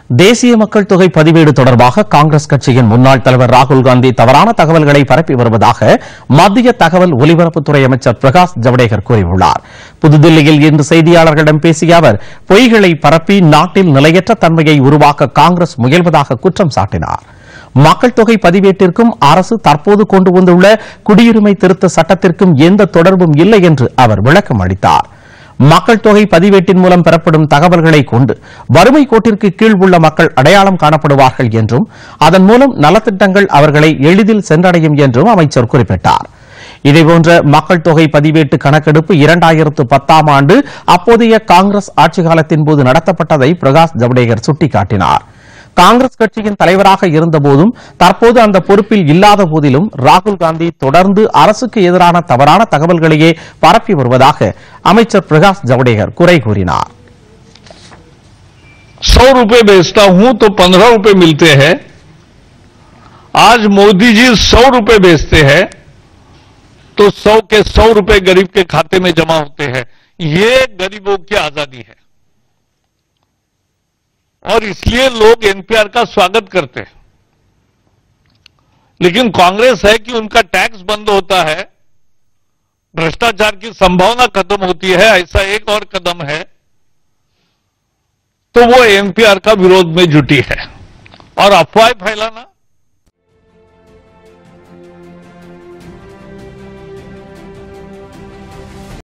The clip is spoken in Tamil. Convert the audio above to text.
தேசிய மக்கள் தொகை பதிவேடு தொடர்பாக காங்கிரஸ் கட்சியின் முன்னாள் தலைவர் ராகுல் காந்தி தவறான தகவல்களை பரப்பி வருவதாக மத்திய தகவல் ஒலிபரப்புத்துறை அமைச்சர் பிரகாஷ் ஜவடேகர் கூறியுள்ளார் புதுதில்லியில் இன்று செய்தியாளர்களிடம் பேசிய அவர் பொய்களை பரப்பி நாட்டில் நிலையற்ற தன்மையை உருவாக்க காங்கிரஸ் முயல்வதாக குற்றம் சாட்டினார் மக்கள் தொகை பதிவேட்டிற்கும் அரசு தற்போது கொண்டு வந்துள்ள குடியுரிமை திருத்த சட்டத்திற்கும் எந்த தொடர்பும் இல்லை என்று அவர் விளக்கம் அளித்தார் மக்கள் தொகை பதிவேட்டின் மூலம் பெறப்படும் தகவல்களை கொண்டு வறுமை கோட்டிற்கு கீழ் உள்ள மக்கள் அடையாளம் காணப்படுவார்கள் என்றும் அதன் மூலம் நலத்திட்டங்கள் அவர்களை எளிதில் சென்றடையும் என்றும் அமைச்சர் குறிப்பிட்டார் இதேபோன்ற மக்கள் தொகை பதிவேட்டு கணக்கெடுப்பு இரண்டாயிரத்து பத்தாம் ஆண்டு அப்போதைய காங்கிரஸ் ஆட்சி காலத்தின் போது நடத்தப்பட்டதை பிரகாஷ் ஜவடேகர் சுட்டிக்காட்டினார் காங்கிரஸ் கட்சியின் தலைவராக இருந்தபோதும் தற்போது அந்த பொறுப்பில் இல்லாத போதிலும் ராகுல் காந்தி தொடர்ந்து அரசுக்கு எதிரான தவறான தகவல்களையே பரப்பி வருவதாக அமைச்சர் பிரகாஷ் ஜவடேகர் குறை கூறினார் सौ रुपए बेचता हूं तो पंद्रह रुपए मिलते हैं आज मोदी जी सौ रुपए बेचते हैं तो सौ के सौ रुपए गरीब के खाते में जमा होते हैं ये गरीबों की आजादी है और इसलिए लोग एनपीआर का स्वागत करते हैं लेकिन कांग्रेस है कि उनका टैक्स बंद होता है भ्रष्टाचार की संभावना खत्म होती है ऐसा एक और कदम है तो वो एनपीआर का विरोध में जुटी है और अफवाह फैलाना